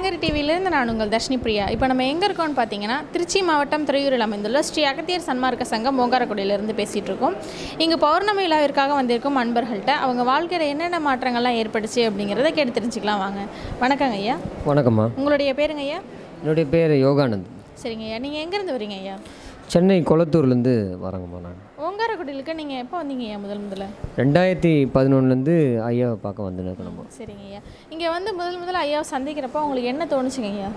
அறகரி டிவியிலேருந்து நான் உங்கள் தர்ஷினி பிரியா இப்போ நம்ம எங்கே இருக்கோம்னு பார்த்தீங்கன்னா திருச்சி மாவட்டம் துறையூரில் அமைந்துள்ள ஸ்ரீ அகத்தியர் சன்மார்க்க சங்கம் ஓங்காரக்குடியிலேருந்து பேசிகிட்டு இருக்கோம் இங்கே பௌர்ணமி விழாவிற்காக வந்திருக்கும் அன்பர்கள்ட்ட அவங்க வாழ்க்கையில் என்னென்ன மாற்றங்கள்லாம் ஏற்பட்டுச்சு அப்படிங்கிறத கேட்டு தெரிஞ்சுக்கலாம் வாங்க வணக்கங்க ஐயா வணக்கம்மா உங்களுடைய பேருங்க ஐயா என்னுடைய பேர் யோகானந்த் சரிங்க ஐயா நீங்கள் எங்கேருந்து வரீங்க ஐயா சென்னை கொளத்தூர்லேருந்து வரேங்கம்மா நான் ஓங்காரக்குடியிலுக்கு நீங்கள் எப்போ வந்தீங்க ஐயா முதல் முதல்ல ரெண்டாயிரத்தி பதினொன்றுலேருந்து ஐயாவை பார்க்க வந்துன்னு நம்ம சரிங்க ஐயா இங்கே வந்து முதல் முதல்ல ஐயாவை சந்திக்கிறப்போ உங்களுக்கு என்ன தோணுச்சுங்க ஐயா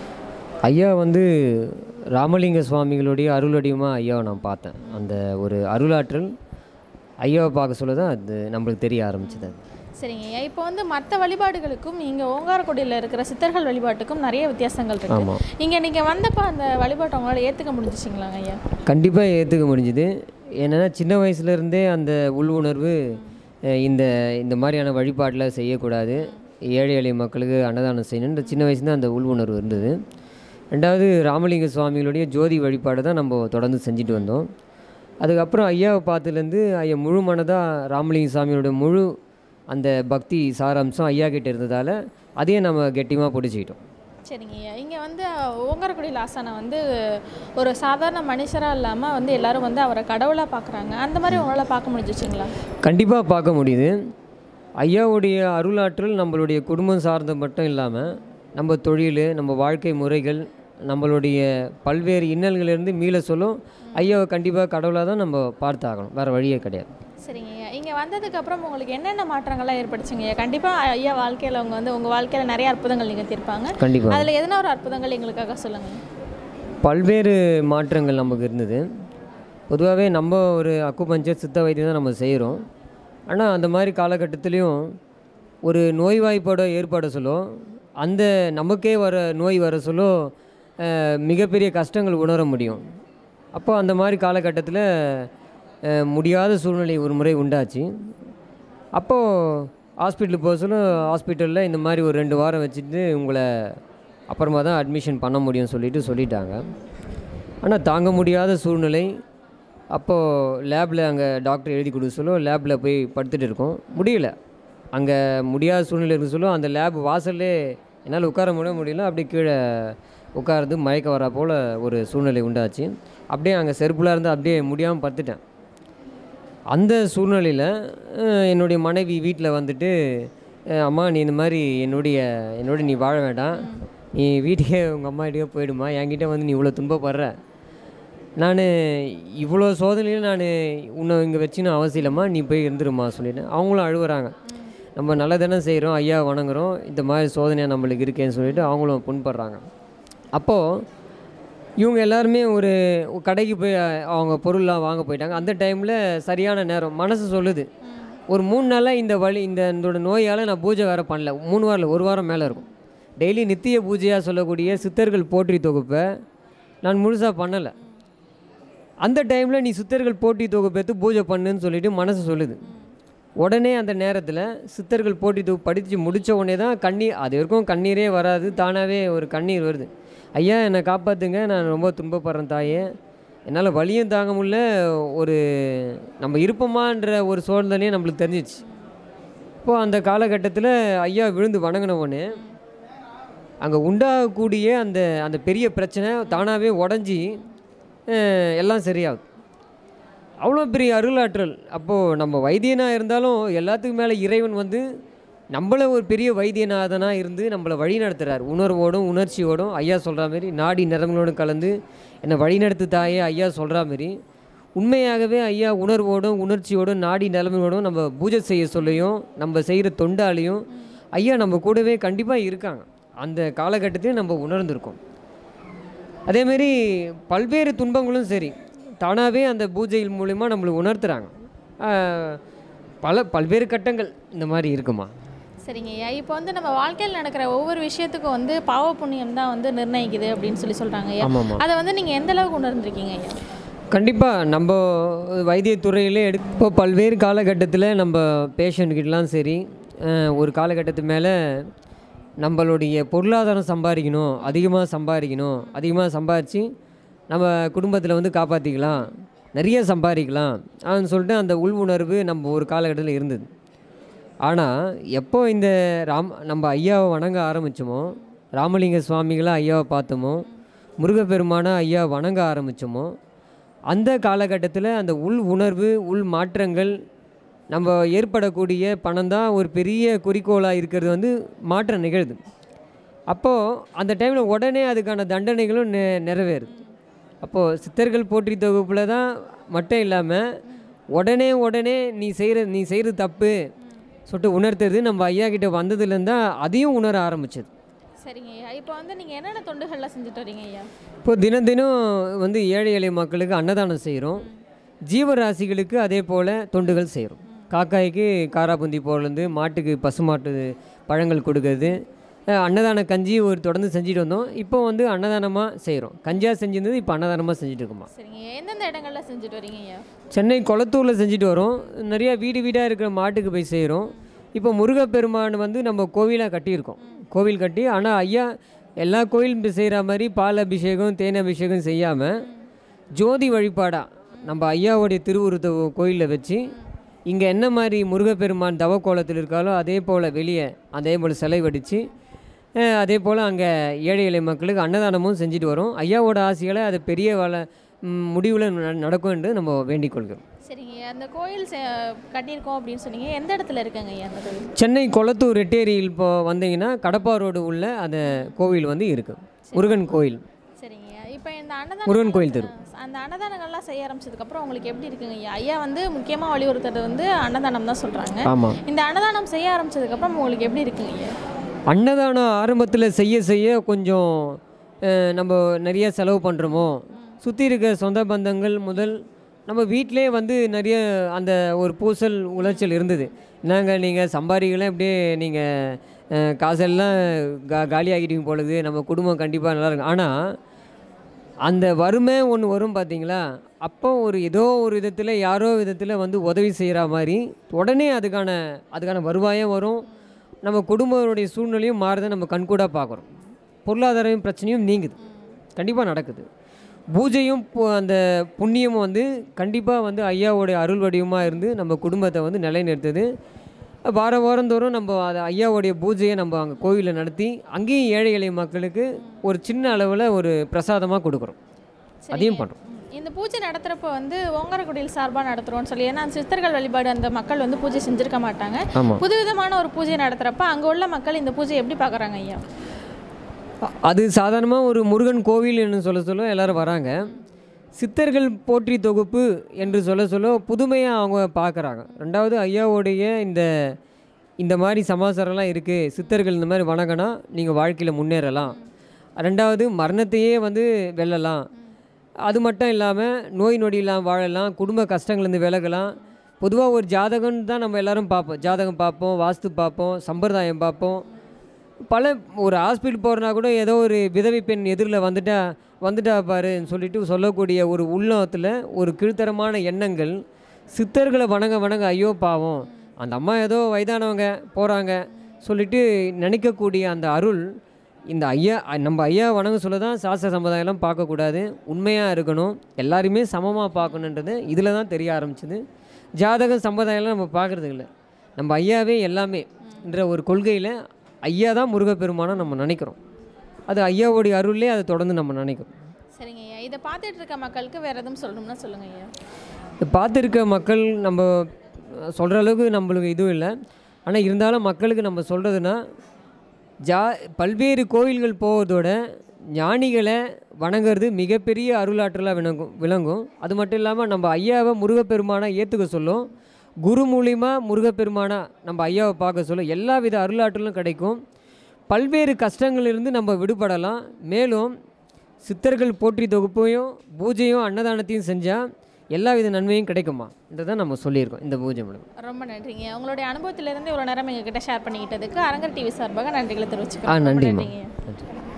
ஐயா வந்து ராமலிங்க சுவாமிகளுடைய அருளடியமாக ஐயாவை நான் பார்த்தேன் அந்த ஒரு அருளாற்றல் ஐயாவை பார்க்க சொல்ல தான் அது நம்மளுக்கு தெரிய ஆரம்பிச்சது அது சரிங்க ஐயா இப்போ வந்து மற்ற வழிபாடுகளுக்கும் இங்கே ஓங்காரக்குடியில் இருக்கிற சித்தர்கள் வழிபாட்டுக்கும் நிறைய வித்தியாசங்கள் இருக்கு ஆமாம் இங்கே நீங்கள் வந்தப்போ அந்த வழிபாட்டை உங்களால் ஏற்றுக்க முடிஞ்சிச்சிங்களாங்க ஐயா கண்டிப்பாக ஏற்றுக்க முடிஞ்சுது என்னென்னா சின்ன வயசுலேருந்தே அந்த உள் உணர்வு அஹ், இந்த இந்த மாதிரியான வழிபாட்டில் செய்யக்கூடாது ஏழை எளிய மக்களுக்கு அன்னதானம் செய்யணுன்ற சின்ன வயசுல அந்த உள் உணர்வு இருந்தது ரெண்டாவது ராமலிங்க சுவாமிகளுடைய ஜோதி வழிபாடு தான் நம்ம தொடர்ந்து செஞ்சுட்டு வந்தோம் அதுக்கப்புறம் ஐயாவை பார்த்துலேருந்து ஐயா முழு மனதாக ராமலிங்க சுவாமியோட முழு அந்த பக்தி சாராம்சம் ஐயா கிட்ட இருந்ததால் அதையும் நம்ம கெட்டியமாக பிடிச்சிக்கிட்டோம் சரிங்க ஐயா இங்கே வந்து ஓங்காரக்குடியில் ஆசானை வந்து ஒரு சாதாரண மனுஷராக இல்லாமல் வந்து எல்லாரும் வந்து அவரை கடவுளாக பார்க்குறாங்க அந்த மாதிரி உங்களால் பார்க்க முடிஞ்சிச்சிங்களா கண்டிப்பாக பார்க்க முடியுது ஐயாவுடைய அருளாற்றல் நம்மளுடைய குடும்பம் சார்ந்த மட்டும் இல்லாமல் நம்ம தொழில் நம்ம வாழ்க்கை முறைகள் நம்மளுடைய பல்வேறு இன்னல்களிலிருந்து மீள சொல்லும் ஐயாவை கண்டிப்பாக கடவுளாக தான் நம்ம பார்த்தாகணும் வேறு வழியே கிடையாது சரிங்க ஐயா இங்கே வந்ததுக்கப்புறம் உங்களுக்கு என்னென்ன மாற்றங்கள்லாம் ஏற்பட்டுச்சுங்க ஐயா கண்டிப்பாக ஐயா வாழ்க்கையில் அவங்க வந்து உங்கள் வாழ்க்கையில் நிறைய அற்புதங்கள் நிகழ்த்தியிருப்பாங்க கண்டிப்பாக அதில் எதனா ஒரு அற்புதங்கள் எங்களுக்காக சொல்லுங்கள் பல்வேறு மாற்றங்கள் நமக்கு இருந்தது பொதுவாகவே நம்ம ஒரு அக்குபஞ்சர் சித்த வைத்தியம் தான் நம்ம செய்கிறோம் ஆனால் அந்த மாதிரி காலகட்டத்திலையும் ஒரு நோய்வாய்ப்போட ஏற்பாட சொல்லோ அந்த நமக்கே வர நோய் வர சொல்லோ அஹ், மிகப்பெரிய கஷ்டங்கள் உணர முடியும் அப்போ அந்த மாதிரி காலகட்டத்தில் அஹ், முடியாத சூழ்நிலை ஒரு முறை உண்டாச்சு அப்போது ஹாஸ்பிட்டலுக்கு போக சொல்ல ஹாஸ்பிட்டலில் இந்த மாதிரி ஒரு ரெண்டு வாரம் வச்சுட்டு உங்களை அப்புறமா தான் அட்மிஷன் பண்ண முடியும்னு சொல்லிட்டு சொல்லிட்டாங்க ஆனால் தாங்க முடியாத சூழ்நிலை அப்போது லேபில் அங்கே டாக்டர் எழுதி கொடுக்க சொல்ல லேபில் போய் படுத்துட்டு இருக்கோம் முடியல அங்கே முடியாத சூழ்நிலை இருக்க சொல்ல அந்த லேப் வாசல்லே என்னால் உட்கார முடிய முடியல அப்படியே கீழே உட்கார்ந்து மயக்க வரா போல் ஒரு சூழ்நிலை உண்டாச்சு அப்படியே அங்கே செருப்புலாக இருந்து அப்படியே முடியாமல் படுத்துட்டேன் அந்த சூழ்நிலையில் அஹ், என்னுடைய மனைவி வீட்டில் வந்துட்டு அஹ், அம்மா நீ இந்த மாதிரி என்னுடைய என்னோட நீ வாழ வேண்டாம் நீ வீட்டுக்கே உங்கள் அம்மா வீட்டுக்கே போயிடுமா என்கிட்ட வந்து நீ இவ்வளோ துன்பப்படுற நான் இவ்வளோ சோதனையில் நான் உன்னை இங்கே வச்சுன்னு அவசியம் இல்லைம்மா நீ போய் இருந்துருமா சொல்லிட்டேன் அவங்களும் அழுவுறாங்க நம்ம நல்லதானே செய்கிறோம் ஐயா வணங்குறோம் இந்த மாதிரி சோதனையாக நம்மளுக்கு இருக்கேன்னு சொல்லிட்டு அவங்களும் புண்படுறாங்க அப்போது இவங்க எல்லாருமே ஒரு ஒரு கடைக்கு போய் அஹ், அவங்க பொருள்லாம் வாங்க போயிட்டாங்க அந்த டைமில் சரியான நேரம் மனசு சொல்லுது ஒரு மூணு நாளாக இந்த வழி இந்த இதோட நோயால் நான் பூஜை வேறு பண்ணல மூணு வாரம் ஒரு வாரம் மேலே இருக்கும் டெய்லி நித்திய பூஜையாக சொல்லக்கூடிய சித்தர்கள் போற்றி தொகுப்பை நான் முழுசாக பண்ணலை அந்த டைமில் நீ சித்தர்கள் போட்டி தொகுப்பு எடுத்து பூஜை பண்ணுன்னு சொல்லிட்டு மனசு சொல்லுது உடனே அந்த நேரத்தில் சித்தர்கள் போட்டி தொகுப்பு படித்து முடித்த உடனே தான் கண்ணீர் அது வரைக்கும் கண்ணீரே வராது தானாகவே ஒரு கண்ணீர் வருது ஐயா என்னை காப்பாற்றுங்க நான் ரொம்ப துன்பப்படுறேன் தாயே என்னால் வலியும் தாங்க முடியல ஒரு நம்ம இருப்போமான்ற ஒரு சூழ்நிலையும் நம்மளுக்கு தெரிஞ்சிச்சு இப்போது அந்த காலகட்டத்தில் ஐயா விழுந்து வணங்கின உடனே அங்கே உண்டாகக்கூடிய அந்த அந்த பெரிய பிரச்சனை தானாகவே உடஞ்சி எல்லாம் சரியாகுது அவ்வளோ பெரிய அருளாற்றல் அப்போது நம்ம வைத்தியனாக இருந்தாலும் எல்லாத்துக்கும் மேலே இறைவன் வந்து நம்மளை ஒரு பெரிய வைத்தியநாதனாக இருந்து நம்மளை வழி நடத்துகிறார் உணர்வோடும் உணர்ச்சியோடும் ஐயா சொல்கிற மாதிரி நாடி நிறங்களோடும் கலந்து என்னை வழி நடத்து தாயே ஐயா சொல்கிற மாதிரி உண்மையாகவே ஐயா உணர்வோடும் உணர்ச்சியோடும் நாடி நிலைமையோடும் நம்ம பூஜை செய்ய சொல்லியும் நம்ம செய்கிற தொண்டாலையும் ஐயா நம்ம கூடவே கண்டிப்பாக இருக்காங்க அந்த காலகட்டத்தையும் நம்ம உணர்ந்திருக்கோம் அதேமாரி பல்வேறு துன்பங்களும் சரி தானாகவே அந்த பூஜைகள் மூலிமா நம்மளுக்கு உணர்த்துறாங்க ஆஹ், பல பல்வேறு கட்டங்கள் இந்த மாதிரி இருக்குமா சரிங்க ஐயா இப்போ வந்து நம்ம வாழ்க்கையில் நடக்கிற ஒவ்வொரு விஷயத்துக்கும் வந்து பாவ புண்ணியம் தான் வந்து நிர்ணயிக்குது அப்படின்னு சொல்லி சொல்கிறாங்க ஐயா ஆமாம்மா அதை வந்து நீங்கள் எந்த அளவுக்கு உணர்ந்திருக்கீங்க ஐயா கண்டிப்பாக நம்ம வைத்தியத்துறையிலே எடு இப்போ பல்வேறு காலகட்டத்தில் நம்ம பேஷண்ட்கிட்டலாம் சரி அஹ், ஒரு காலகட்டத்து மேலே நம்மளுடைய பொருளாதாரம் சம்பாதிக்கணும் அதிகமாக சம்பாதிக்கணும் அதிகமாக சம்பாதிச்சு நம்ம குடும்பத்தில் வந்து காப்பாற்றிக்கலாம் நிறைய சம்பாதிக்கலாம் அப்படின்னு சொல்லிட்டு அந்த உள் உணர்வு நம்ம ஒரு காலகட்டத்தில் இருந்தது ஆனால் எப்போ இந்த ராம் நம்ம ஐயாவை வணங்க ஆரம்பித்தோமோ ராமலிங்க சுவாமிகளாக ஐயாவை பார்த்தோமோ முருகப்பெருமானை ஐயா வணங்க ஆரம்பித்தோமோ அந்த காலகட்டத்தில் அந்த உள் உணர்வு உள் மாற்றங்கள் நம்ம ஏற்படக்கூடிய பணம் தான் ஒரு பெரிய குறிக்கோளாக இருக்கிறது வந்து மாற்றம் நிகழுது அப்போது அந்த டைமில் உடனே அதுக்கான தண்டனைகளும் நெ நிறைவேறுது அப்போது சித்தர்கள் போற்றி தொகுப்பில் தான் மட்டும் இல்லாமல் உடனே உடனே நீ செய்கிற நீ செய்கிறது தப்பு சொல்லிட்டு உணர்த்துறது நம்ம ஐயா கிட்ட வந்ததுலேருந்து தான் அதையும் உணர ஆரம்பிச்சது சரிங்க ஐயா இப்போ வந்து நீங்கள் என்னென்ன தொண்டுகள்லாம் செஞ்சுட்டு வரீங்க ஐயா இப்போ தினம் தினம் வந்து ஏழை எளிய மக்களுக்கு அன்னதானம் செய்கிறோம் ஜீவராசிகளுக்கு அதே போல் தொண்டுகள் செய்கிறோம் காக்காய்க்கு காராபுந்தி போடுறது மாட்டுக்கு பசுமாட்டு பழங்கள் கொடுக்கறது அஹ் அன்னதான கஞ்சி ஒரு தொடர்ந்து செஞ்சுட்டு வந்தோம் இப்போ வந்து அன்னதானமாக செய்கிறோம் கஞ்சியாக செஞ்சிருந்தது இப்போ அன்னதானமாக செஞ்சுட்டு இருக்கோமா சரிங்க ஐயா எந்தெந்த இடங்கள்ல செஞ்சுட்டு வரீங்க ஐயா சென்னை கொளத்தூரில் செஞ்சுட்டு வரோம் நிறையா வீடு வீடாக இருக்கிற மாட்டுக்கு போய் செய்கிறோம் இப்போ முருகப்பெருமான் வந்து நம்ம கோவிலாக கட்டியிருக்கோம் கோவில் கட்டி ஆனால் ஐயா எல்லா கோயிலும் செய்கிற மாதிரி பால் அபிஷேகம் தேன் அபிஷேகம் செய்யாமல் ஜோதி வழிபாடாக நம்ம ஐயாவுடைய திருவுருத்த கோயிலில் வச்சு இங்கே என்ன மாதிரி முருகப்பெருமான் தவக்கோலத்தில் இருக்காலோ அதே போல் வெளியே அதே போல் சிலை வடித்து அஹ் அதே போல் அங்கே ஏழை எளிய மக்களுக்கு அன்னதானமும் செஞ்சுட்டு வரோம் ஐயாவோட ஆசைகளை அது பெரிய வள முடிவில் நடக்கும் என்று நம்ம வேண்டிக் கொள்கிறோம் சரிங்க ஐயா அந்த கோயில் செ- கட்டியிருக்கோம் அப்படின்னு சொன்னீங்க எந்த இடத்துல இருக்குங்க ஐயா அந்த கோயில் சென்னை கொளத்தூர் ரெட்டேரியில் இப்போ வந்தீங்கன்னா கடப்பா ரோடு உள்ள அந்த கோவில் வந்து இருக்குது முருகன் கோயில் சரிங்க ஐயா இப்போ இந்த அன்னதானம் முருகன் கோயில் தெரு. அந்த அன்னதானங்கள்லாம் செய்ய ஆரம்பிச்சதுக்கப்புறம் உங்களுக்கு எப்படி இருக்குங்க ஐயா ஐயா வந்து முக்கியமாக வலியுறுத்துறது வந்து அன்னதானம் தான் சொல்கிறாங்க ஆமாம் இந்த அன்னதானம் செய்ய ஆரம்பிச்சதுக்கப்புறம் உங்களுக்கு எப்படி இருக்குங்க ஐயா அன்னதானம் ஆரம்பத்தில் செய்ய செய்ய கொஞ்சம் அஹ், நம்ம நிறைய செலவு பண்ணுறோமோ சுற்றி இருக்க சொந்த பந்தங்கள் முதல் நம்ம வீட்டிலே வந்து நிறைய அந்த ஒரு பூசல் உளைச்சல் இருந்தது என்னங்க நீங்கள் சம்பாதிக்கலாம் இப்படியே நீங்கள் காசெல்லாம் கா காலி ஆகிட்டீங்க பொழுது நம்ம குடும்பம் கண்டிப்பாக நல்லா இருக்கும் ஆனால் அந்த வறுமை ஒன்று வரும் பார்த்தீங்களா அப்போ ஒரு ஏதோ ஒரு விதத்தில் யாரோ விதத்தில் வந்து உதவி செய்கிற மாதிரி உடனே அதுக்கான அதுக்கான வருவாயம் வரும் நம்ம குடும்பங்களுடைய சூழ்நிலையும் மாறுதை நம்ம கண்கூடாக பார்க்குறோம் பொருளாதார பிரச்சனையும் நீங்குது கண்டிப்பாக நடக்குது பூஜையும் பு- அந்த புண்ணியமும் வந்து கண்டிப்பாக வந்து ஐயாவுடைய அருள் வடிவமாக இருந்து நம்ம குடும்பத்தை வந்து நிலைநிறுத்துது வார வாரந்தோறும் நம்ம அது ஐயாவுடைய பூஜையை நம்ம அங்கே கோவிலில் நடத்தி அங்கேயும் ஏழை எளிய மக்களுக்கு ஒரு சின்ன அளவில் ஒரு பிரசாதமாக கொடுக்குறோம் அதையும் பண்ணுறோம் இந்த பூஜை நடத்துகிறப்ப வந்து ஓங்கரக்குடியில் சார்பாக நடத்துகிறோம்னு சொல்லி ஏன்னா சித்தர்கள் வழிபாடு அந்த மக்கள் வந்து பூஜை செஞ்சுருக்க மாட்டாங்க ஆமாம் புதுவிதமான ஒரு பூஜை நடத்துகிறப்ப அங்கே உள்ள மக்கள் இந்த பூஜை எப்படி பார்க்குறாங்க ஐயா அது சாதாரணமாக ஒரு முருகன் கோவில் என்று சொல்ல சொல்ல எல்லாரும் வராங்க சித்தர்கள் போற்றி தொகுப்பு என்று சொல்ல சொல்ல புதுமையாக அவங்க பார்க்குறாங்க ரெண்டாவது ஐயாவுடைய இந்த இந்த மாதிரி சமாச்சாரம்லாம் இருக்குது சித்தர்கள் இந்த மாதிரி வணங்கினா நீங்கள் வாழ்க்கையில் முன்னேறலாம் ரெண்டாவது மரணத்தையே வந்து வெல்லலாம் அது மட்டும் இல்லாமல் நோய் நொடி இல்லாமல் வாழலாம் குடும்ப கஷ்டங்கள்லேருந்து விலகலாம் பொதுவாக ஒரு ஜாதகம்னு தான் நம்ம எல்லாரும் பார்ப்போம் ஜாதகம் பார்ப்போம் வாஸ்து பார்ப்போம் சம்பிரதாயம் பார்ப்போம் பல ஒரு ஹாஸ்பிட்டல் போகிறனா கூட ஏதோ ஒரு விதவை பெண் எதிரில் வந்துட்டா வந்துட்டா பாருன்னு சொல்லிட்டு சொல்லக்கூடிய ஒரு உள்ளத்தில் ஒரு கீழ்த்தரமான எண்ணங்கள் சித்தர்களை வணங்க வணங்க ஐயோ பாவம் அந்த அம்மா ஏதோ வயதானவங்க போகிறாங்க சொல்லிட்டு நினைக்கக்கூடிய அந்த அருள் இந்த ஐயா அ- நம்ம ஐயா வணங்க சொல்ல தான் சாஸ்திர சம்பிரதாயம்லாம் பார்க்கக்கூடாது உண்மையாக இருக்கணும் எல்லாருமே சமமாக பார்க்கணுன்றது இதில் தான் தெரிய ஆரம்பிச்சது ஜாதகம் சம்பிரதாயம்லாம் நம்ம பார்க்குறது இல்லை நம்ம ஐயாவே எல்லாமே என்ற ஒரு கொள்கையில் ஐயா தான் முருகப்பெருமானை நம்ம நினைக்கிறோம் அது ஐயாவுடைய அருள்லே அதை தொடர்ந்து நம்ம நினைக்கிறோம் சரிங்க ஐயா இதை பார்த்துட்டு இருக்க மக்களுக்கு வேறு எதுவும் சொல்லணும்னா சொல்லுங்க ஐயா இதை பார்த்துருக்க மக்கள் நம்ம சொல்கிற அளவுக்கு நம்மளுக்கு இதுவும் இல்லை ஆனால் இருந்தாலும் மக்களுக்கு நம்ம சொல்கிறதுனா ஜா பல்வேறு கோயில்கள் போவதோட ஞானிகளை வணங்குறது மிகப்பெரிய அருளாற்றலாக விளங்கும் விளங்கும் அது மட்டும் இல்லாமல் நம்ம ஐயாவை முருகப்பெருமானை ஏற்றுக்க சொல்லும் குரு மூலிமா முருகப்பெருமானா நம்ம ஐயாவை பார்க்க சொல்லும் எல்லா வித அருளாற்றலும் கிடைக்கும் பல்வேறு கஷ்டங்களிலிருந்து நம்ம விடுபடலாம் மேலும் சித்தர்கள் போற்றி தொகுப்பையும் பூஜையும் அன்னதானத்தையும் செஞ்சால் எல்லா வித நன்மையும் கிடைக்குமா என்றதை நம்ம சொல்லியிருக்கோம் இந்த பூஜை மூலம் ரொம்ப நன்றிங்க உங்களுடைய அனுபவத்திலிருந்து இவ்வளோ நேரம் எங்ககிட்ட ஷேர் பண்ணிக்கிட்டதுக்கு அரங்கர் டிவி சார்பாக நன்றிகளை ஆ தெரிவிச்சுக்கிறோம் ரொம்ப நன்றிம்மா நன்றிங்க ஐயா. நன்றி